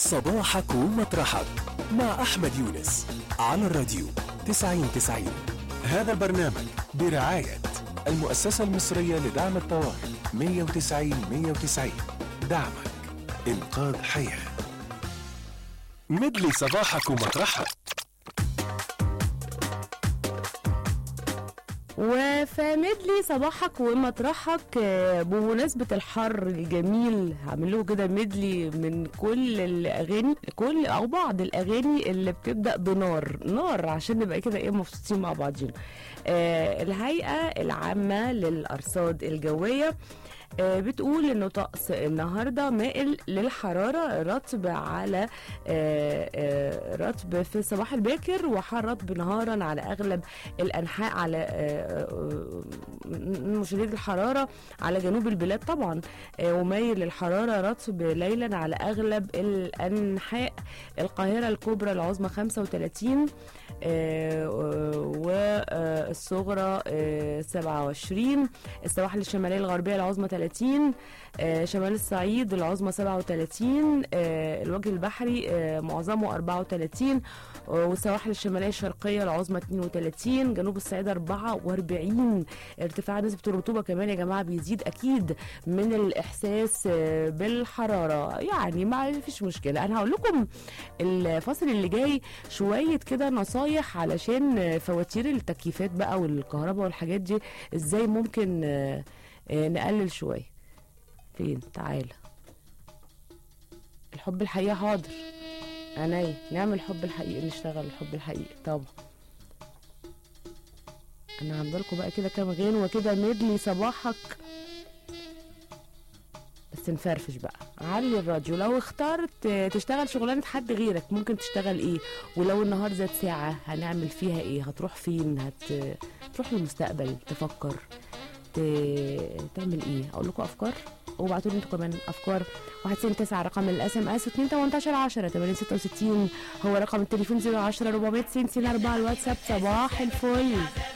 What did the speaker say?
صباحك ومطرحك مع أحمد يونس على الراديو 90 90 هذا البرنامج برعاية المؤسسة المصرية لدعم الطوارئ 190 190 دعمك إنقاذ حياة مدلي صباحك ومطرحك وفمدلي صباحك ومطرحك آه، بمناسبة الحر الجميل هعمل له كده مدلي من كل الأغاني كل أو بعض الأغاني اللي بتبدأ بنار نار عشان نبقى كده إيه مبسوطين مع بعضينا آه، الهيئة العامة للأرصاد الجوية آه، بتقول انه طقس النهارده مائل للحراره رطب على آه، آه، رطب في الصباح الباكر وحار رطب نهارا على اغلب الانحاء على آه، آه، مشدد الحراره على جنوب البلاد طبعا آه، ومايل للحراره رطب ليلا على اغلب الانحاء القاهره الكبرى العظمى 35 والصغرى 27 السواحل الشماليه الغربيه العظمى 30 آه، شمال الصعيد العظمى 37 آه، الوجه البحري آه، معظمه 34 آه، والسواحل الشماليه الشرقيه العظمى 32 جنوب الصعيد 44 ارتفاع نسبه الرطوبه كمان يا جماعه بيزيد اكيد من الاحساس آه، بالحراره يعني ما فيش مشكله انا هقول لكم الفصل اللي جاي شويه كده نصايح علشان آه، فواتير التكييفات بقى والكهرباء والحاجات دي ازاي ممكن آه، آه، نقلل شويه فين تعالى الحب الحقيقي حاضر عينيا نعمل الحب الحقيقي نشتغل الحب الحقيقي طبعا انا هعملكوا بقى كده كام غنوه كده مدلي صباحك بس نفرفش بقى علي الراديو لو اخترت آه، تشتغل شغلانه حد غيرك ممكن تشتغل ايه ولو النهار زاد ساعه هنعمل فيها ايه هتروح فين هت تروح للمستقبل تفكر ت... تعمل ايه اقول لكم افكار وابعتوا لي انتوا كمان افكار 199 رقم الاس ام اس 2 18 10 80 66 هو رقم التليفون 010 490 4 الواتساب صباح الفل